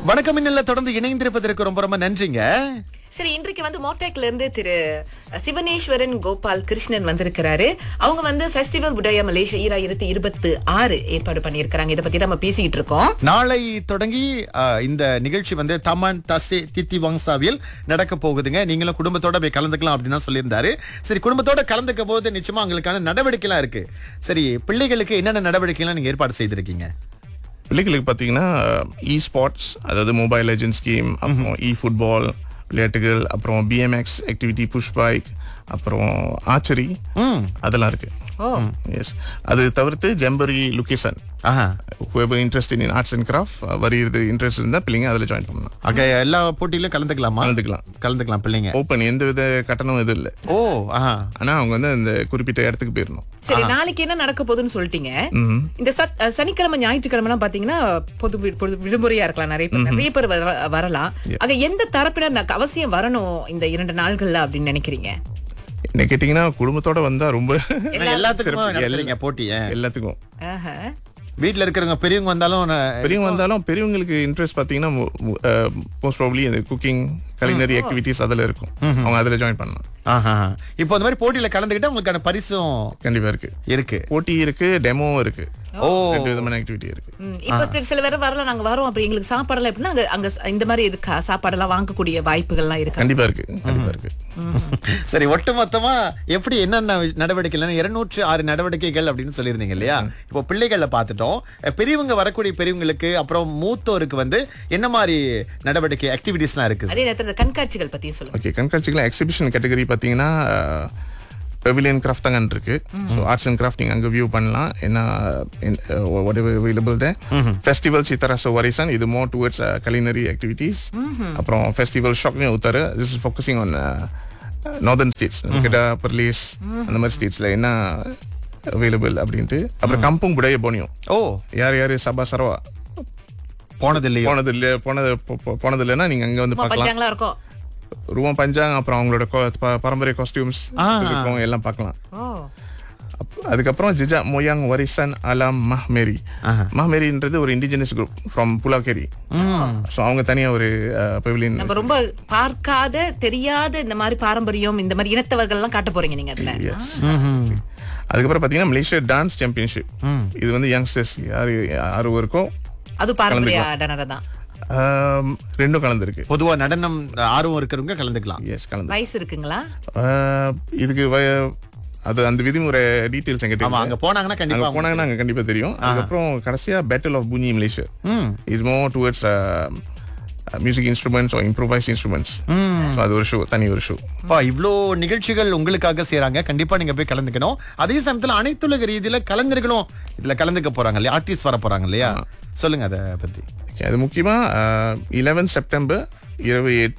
வணக்கம் இன்னில் தொடர்ந்து இணைந்திருப்பதற்கு ரொம்ப ரொம்ப நன்றிங்க சரி இன்றைக்கு வந்து மோட்டேக்ல இருந்து திரு சிவனேஸ்வரன் கோபால் கிருஷ்ணன் வந்திருக்கிறாரு அவங்க வந்து ஃபெஸ்டிவல் புடயா மலேசியா ஈராயிரத்தி இருபத்தி ஆறு ஏற்பாடு பண்ணியிருக்கிறாங்க இதை பத்தி நம்ம பேசிக்கிட்டு இருக்கோம் நாளை தொடங்கி அஹ், இந்த நிகழ்ச்சி வந்து தமான் தசே தித்தி வங்சாவில் நடக்க போகுதுங்க நீங்களும் குடும்பத்தோட போய் கலந்துக்கலாம் அப்படின்னு சொல்லியிருந்தாரு சரி குடும்பத்தோட கலந்துக்க போது நிச்சயமா உங்களுக்கான நடவடிக்கைலாம் இருக்கு சரி பிள்ளைகளுக்கு என்னென்ன நடவடிக்கைலாம் நீங்க ஏற்பாடு செய்திருக்கீங்க பிள்ளைகளுக்கு பார்த்தீங்கன்னா இ ஸ்போர்ட்ஸ் அதாவது மொபைல் லெஜன்ஸ் கேம் அப்புறம் இ ஃபுட்பால் விளையாட்டுகள் அப்புறம் பிஎம்எக்ஸ் ஆக்டிவிட்டி புஷ் பைக் அப்புறம் ஆர்ச்சரி அதெல்லாம் இருக்கு ஓ எஸ் அது தவிர்த்து ஜெம்பரி லொகேஷன் ஆஹா whoever interested in arts and craft uh, வருகிறது இன்ட்ரெஸ்ட் இருந்தால் பிள்ளைங்க அதில் ஜாயின் பண்ணலாம் அங்க எல்லா போட்டியிலும் கலந்துக்கலாமா கலந்துக்கலாம் கலந்துக்கலாம் பிள்ளைங்க ஓப்பன் எந்த வித கட்டணம் எதுவும் இல்லை ஓ ஆஹா ஆனால் அவங்க வந்து அந்த குறிப்பிட்ட இடத்துக்கு போயிடணும் சரி நாளைக்கு என்ன நடக்க போகுதுன்னு சொல்லிட்டீங்க ம்ஹும். இந்த சத் அஹ், சனிக்கிழமை ஞாயிற்றுக்கிழமை பாத்தீங்கன்னா பொது வி- பொது விடுமுறையா இருக்கலாம் நிறைய பேர் நிறைய பேர் வர- வரலாம் அங்க எந்த தரப்பினர் ந- அவசியம் வரணும் இந்த இரண்டு நாள்கள்ல அப்படின்னு நினைக்கிறீங்க என்ன கேட்டிங்கன்னா குடும்பத்தோட வந்தால் ரொம்ப எல்லாத்துக்குமே சிறப்பு. நடத்துறீங்க போட்டி ஆ. எல்லாத்துக்கும் ஆஹா. வீட்ல இருக்கிறவங்க பெரியவங்க வந்தாலும் நான் பெரியவங்க வந்தாலும் பெரியவங்களுக்கு இன்ட்ரெஸ்ட் பார்த்தீங்கன்னா மோஸ்ட் ப்ராப்ளி இந்த குக்கிங் கலினரி ஆக்டிவிட்டிஸ் அதில் இருக்கும் அவங்க அதில் ஜாயின் பண்ணலாம் ஆஹா இப்போ இந்த மாதிரி போட்டியில கலந்துக்கிட்டா உங்களுக்கான பரிசும் கண்டிப்பா இருக்கு இருக்கு போட்டி இருக்கு டெமோவும் இருக்கு ஓ ரெண்டு விதமான ஆக்டிவிட்டி இருக்கு ம், இப்ப தி- சில பேர் வரல நாங்க வரோம் அப்படி எங்களுக்கு சாப்பாடெல்லாம் எப்படின்னா அங்க அங்க ச- இந்த மாதிரி இருக்கா சாப்பாடெல்லாம் வாங்கக்கூடிய வாய்ப்புகள்லாம் இருக்கா கண்டிப்பா இருக்கு கண்டிப்பா இருக்கு சரி ஒட்டு மொத்தமா எப்படி என்னென்ன நடவடிக்கைகள் இருநூற்று ஆறு நடவடிக்கைகள் அப்படின்னு சொல்லியிருந்தீங்க இல்லையா இப்போ பிள்ளைகளை பார்த்துட்டோம் அஹ் பெரியவங்க வரக்கூடிய பெரியவங்களுக்கு அப்புறம் மூத்தோருக்கு வந்து என்ன மாதிரி நடவடிக்கை ஆக்டிவிட்டிஸ்லாம் இருக்கு அதே நேரத்தில் இந்த கண்காட்சிகள் பத்தியும் சொல்லுங்க ஓகே கண்காட்சிகள் எக்ஸிபிஷன் கேட்டகரி பார்த்தீங்கன்னா பெவிலியன் கிராஃப்ட் தாங்க இருக்கு ஸோ ஆர்ட்ஸ் அண்ட் கிராஃப்ட் நீங்கள் அங்கே வியூ பண்ணலாம் ஏன்னா whatever available the festival சித்தராசோ வரிசன் இது மோர் டுவர்ட்ஸ் கலினரி ஆக்டிவிட்டீஸ் அப்புறம் ஃபெஸ்டிவல் ஷாப்பிங் உத்தாரு this is focusing on northern states கிட்ட பர்லீஸ் அந்த மாதிரி ஸ்டேட்ஸில் என்ன அவைலபிள் அப்படின்ட்டு அப்புறம் கம்பும் புடைய போனியும் ஓ யார் யார் சபா சரவா போனது இல்லையோ போனது இல்லை போனது போ- போ- போனது இல்லைன்னா நீங்கள் அங்கே வந்து பார்க்கலாம் பஞ்சாங்களா இருக்கும் ரூபம் பஞ்சாங் அப்புறம் அவங்களோட கொ- ப- பாரம்பரிய காஸ்டியூம்ஸ் இருக்கும் எல்லாம் பார்க்கலாம் ஓ அப்- அதுக்கப்புறம் ஜிஜா மொயாங் வரிசன் அலாம் மஹ்மேரி மஹ்மேரின்றது ஒரு indigenous group from Pulau Carey so அவங்க தனியா ஒரு பெவிலியன் நம்ம ரொம்ப பார்க்காத தெரியாத இந்த மாதிரி பாரம்பரியம் இந்த மாதிரி இனத்தவர்கள் எல்லாம் காட்ட போறீங்க நீங்க அதுல அதுக்கப்புறம் பார்த்தீங்கன்னா மலேசியா டான்ஸ் சாம்பியன்ஷிப் இது வந்து யங்ஸ்டர்ஸ் யாரு யாரு இருக்கோ அது பாரம்பரிய நடனம் தான் ஆம், ரெண்டும் கலந்துருக்கு பொதுவா நடனம் ஆர்வம் இருக்கிறவங்க கலந்துக்கலாம் எஸ் கலந்து வயசு இருக்குங்களா ஆஹ், இதுக்கு வய- அது அந்த விதிமுறை டீட்டெயில்ஸ் எங்கிட்ட ஆமா இல்லை. அங்க போனாங்கன்னா அங்க கண்டிப்பா போனாங்கன்னா அங்க கண்டிப்பா தெரியும் அதுக்கப்புறம் கடைசியா பேட்டில் ஆஃப் புனி Malaysia hmm is more towards music instruments improvise instruments அது ஒரு ஷோ தனி ஒரு ஷோ அப்பா இவ்ளோ நிகழ்ச்சிகள் உங்களுக்காக செய்றாங்க கண்டிப்பா நீங்க போய் கலந்துக்கணும் அதே சமயத்துல அனைத்துலக ரீதியில கலந்துருக்கணும் இதுல கலந்துக்க போறாங்க இல்லையா ஆர்டிஸ்ட் வர போறாங்க இல்லையா சொல்லுங்க அத பத்தி Okay, அது முக்கியமா இலவன் செப்டம்பர் இரவு எயிட்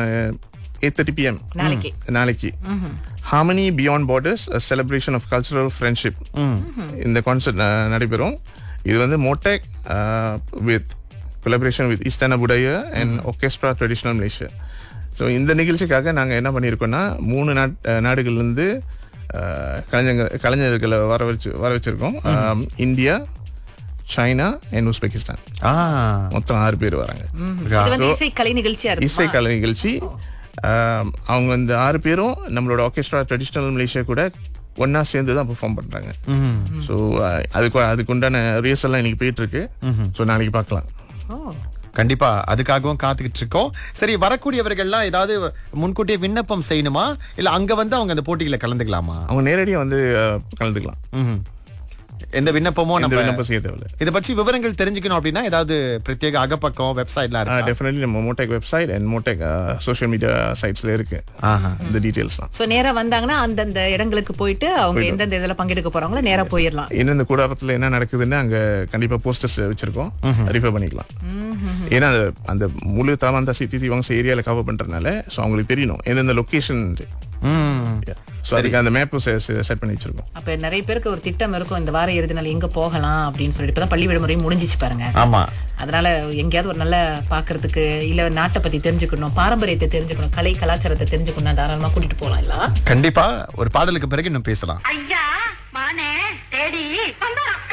எயிட் தேர்ட்டி பிஎம் நாளைக்கு நாளைக்கு harmony beyond borders celebration of cultural friendship இந்த கான்சர்ட் நடைபெறும் இது வந்து MOTAC with collaboration with Istana Budaya and orchestra traditional Malaysia so இந்த நிகழ்ச்சிக்காக நாங்கள் என்ன பண்ணியிருக்கோம்னா மூணு நாட் அஹ், நாடுகள்லேருந்து அஹ், கலைஞர்கள் கலைஞர்களை வர வச்சு வர வச்சிருக்கோம் ah, India China and Uzbekistan ah மொத்தம் ஆறு பேர் வராங்க இது வந்து இசை கலை நிகழ்ச்சியா இருக்கு இசை கலை நிகழ்ச்சி ஆம், அவங்க இந்த ஆறு பேரும் நம்மளோட ஆர்கெஸ்ட்ரா ட்ரெடிஷ்னல் மலேசியா கூட ஒண்ணா சேர்ந்து தான் பெர்ஃபார்ம் பண்றாங்க ஸோ அதுக்கு அதுக்கு உண்டான ரியர்ஸ் எல்லாம் இன்னைக்கு போயிட்டு இருக்கு ஸோ நாளைக்கு பார்க்கலாம் ஓ கண்டிப்பா அதுக்காகவும் காத்துக்கிட்டு இருக்கோம் சரி வரக்கூடியவர்கள்லாம் ஏதாவது முன்கூட்டியே விண்ணப்பம் செய்யணுமா இல்ல அங்க வந்து அவங்க அந்த போட்டிகளை கலந்துக்கலாமா அவங்க நேரடியாக வந்து அஹ், கலந்துக்கலாம் ம்ஹும். எந்த விண்ணப்பமும் எந்த நம்ம விண்ணப்பம் செய்ய தேவையில்ல இதை பற்றி விவரங்கள் தெரிஞ்சுக்கணும் அப்படின்னா ஏதாவது பிரத்யேக அகப்பக்கம் வெப்சைட்லாம் இருக்கு டெஃபினெட்லி நம்ம MOTAC website and MOTAC social media சைட்ஸ்ல இருக்கு இந்த டீட்டெயில்ஸ்லாம் சோ நேரா வந்தாங்கன்னா அந்தந்த இடங்களுக்கு போயிட்டு அவங்க எந்தெந்த இதுல பங்கெடுக்க போறாங்களோ நேரா போயிடலாம் எந்தெந்த கூடாரத்துல என்ன நடக்குதுன்னு அங்க கண்டிப்பா போஸ்டர்ஸ் வச்சிருக்கோம் ரிஃபர் பண்ணிக்கலாம் ஏன்னா அந்த- அந்த முழு தாமந்தா சித்தி வங்ச ஏரியால கவர் பண்றதுனால ஸோ அவங்களுக்கு தெரியணும் எந்தெந்த லொகேஷன் ம். ஸோ அதுக்கு அந்த மேப்பும் செட் பண்ணி வச்சிருக்கோம் அப்ப நிறைய பேருக்கு ஒரு திட்டம் இருக்கும் இந்த வார இறுதி நாள் எங்க போகலாம் அப்படின்னு சொல்லிட்டு இப்பதான் பள்ளி விடுமுறையும் முடிஞ்சிச்சு பாருங்க ஆமா அதனால எங்கேயாவது ஒரு நல்ல பாக்குறதுக்கு இல்ல நாட்டை பத்தி தெரிஞ்சுக்கணும் பாரம்பரியத்தை தெரிஞ்சுக்கணும் கலை கலாச்சாரத்தை தெரிஞ்சுக்கணும் தாராளமா கூட்டிட்டு போலாம் இல்ல கண்டிப்பா ஒரு பாடலுக்கு பிறகு இன்னும் பேசலாம் ஐயா மானே தேடி வந்தா